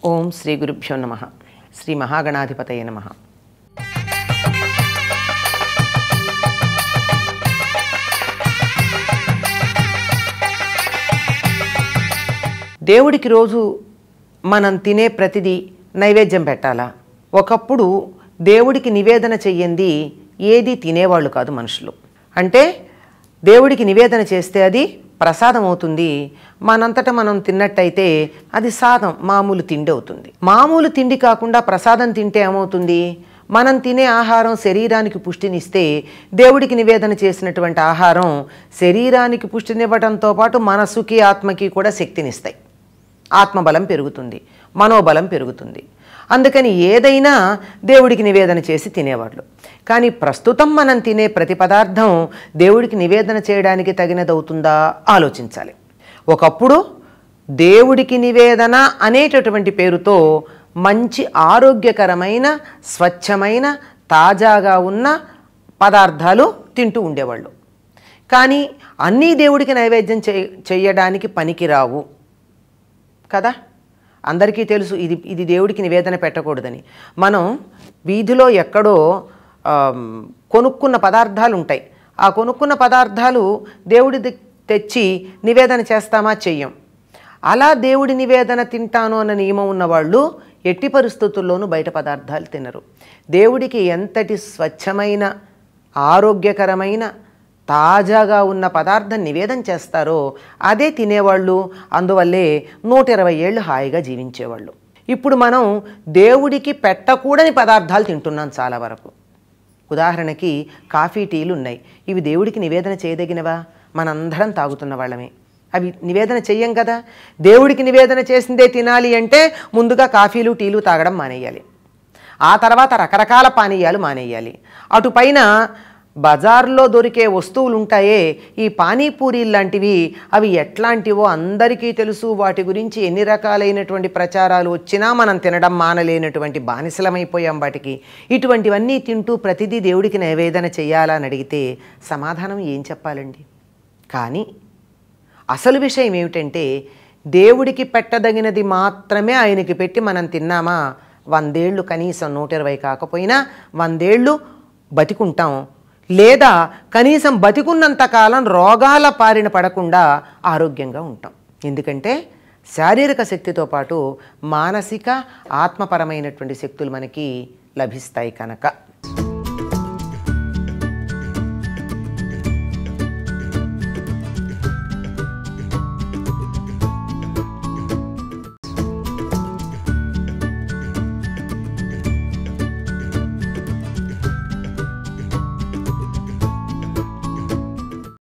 ఓం శ్రీ గురుభ్యో నమ శ్రీ మహాగణాధిపతయ నమ దేవుడికి రోజు మనం తినే ప్రతిదీ నైవేద్యం పెట్టాలా ఒకప్పుడు దేవుడికి నివేదన చెయ్యంది ఏది తినేవాళ్ళు కాదు మనుషులు అంటే దేవుడికి నివేదన చేస్తే అది ప్రసాదం అవుతుంది మనంతట మనం తిన్నట్టయితే అది సాదం మామూలు తిండి అవుతుంది మామూలు తిండి కాకుండా ప్రసాదం తింటే ఏమవుతుంది మనం తినే ఆహారం శరీరానికి పుష్టినిస్తే దేవుడికి నివేదన చేసినటువంటి ఆహారం శరీరానికి పుష్టినివ్వడంతో పాటు మనసుకి ఆత్మకి కూడా శక్తినిస్తాయి ఆత్మబలం పెరుగుతుంది మనోబలం పెరుగుతుంది అందుకని ఏదైనా దేవుడికి నివేదన చేసి తినేవాళ్ళు కానీ ప్రస్తుతం మనం తినే ప్రతి పదార్థం దేవుడికి నివేదన చేయడానికి తగినదవుతుందా ఆలోచించాలి ఒకప్పుడు దేవుడికి నివేదన అనేటటువంటి పేరుతో మంచి ఆరోగ్యకరమైన స్వచ్ఛమైన తాజాగా ఉన్న పదార్థాలు తింటూ ఉండేవాళ్ళు కానీ అన్నీ దేవుడికి నైవేద్యం చే చేయడానికి పనికిరావు కదా అందరికీ తెలుసు ఇది ఇది దేవుడికి నివేదన పెట్టకూడదని మనం వీధిలో ఎక్కడో ఆమ్, కొనుక్కున్న పదార్థాలు ఉంటాయి ఆ కొనుక్కున్న పదార్థాలు దేవుడి ది- తెచ్చి నివేదన చేస్తామా చెయ్యం అలా దేవుడి నివేదన తింటాను అన్న నియమం ఉన్నవాళ్ళు ఎట్టి పరిస్థితుల్లోనూ బయట పదార్థాలు తినరు దేవుడికి ఎంతటి స్వచ్ఛమైన ఆరోగ్యకరమైన తాజాగా ఉన్న పదార్థం నివేదన చేస్తారో అదే తినేవాళ్ళు అందువల్లే నూట ఇరవై ఏళ్ళు హాయిగా జీవించేవాళ్ళు ఇప్పుడు మనం దేవుడికి పెట్టకూడని పదార్థాలు తింటున్నాం చాలా వరకు ఉదాహరణకి కాఫీ టీలు ఉన్నాయి ఇవి దేవుడికి నివేదన చేయదగినవా మనందరం తాగుతున్న వాళ్ళమే అవి నివేదన చెయ్యం కదా దేవుడికి నివేదన చేసిందే తినాలి అంటే ముందుగా కాఫీలు టీలు తాగడం మానేయాలి ఆ తర్వాత రకరకాల పానీయాలు మానేయాలి అటుపైన బజార్లో దొరికే వస్తువులు ఉంటాయే ఈ పానీపూరి లాంటివి అవి ఎట్లాంటివో అందరికీ తెలుసు వాటి గురించి ఎన్ని రకాలైనటువంటి ప్రచారాలు వచ్చినా మనం తినడం మానలేనటువంటి బానిసలమైపోయాం వాటికి ఇటువంటివన్నీ తింటూ ప్రతిదీ దేవుడికి నివేదన చేయాలని అడిగితే సమాధానం ఏం చెప్పాలండి కానీ అసలు విషయం ఏమిటంటే దేవుడికి పెట్టదగినది మాత్రమే ఆయనకి పెట్టి మనం తిన్నామా వందేళ్ళు కనీసం నూట ఇరవై కాకపోయినా వందేళ్ళు బతికుంటాం లేదా కనీసం బతికున్నంత కాలం రోగాల పారిన పడకుండా ఆరోగ్యంగా ఉంటాం ఎందుకంటే శారీరక శక్తితో పాటు మానసిక ఆత్మపరమైనటువంటి శక్తులు మనకి లభిస్తాయి కనుక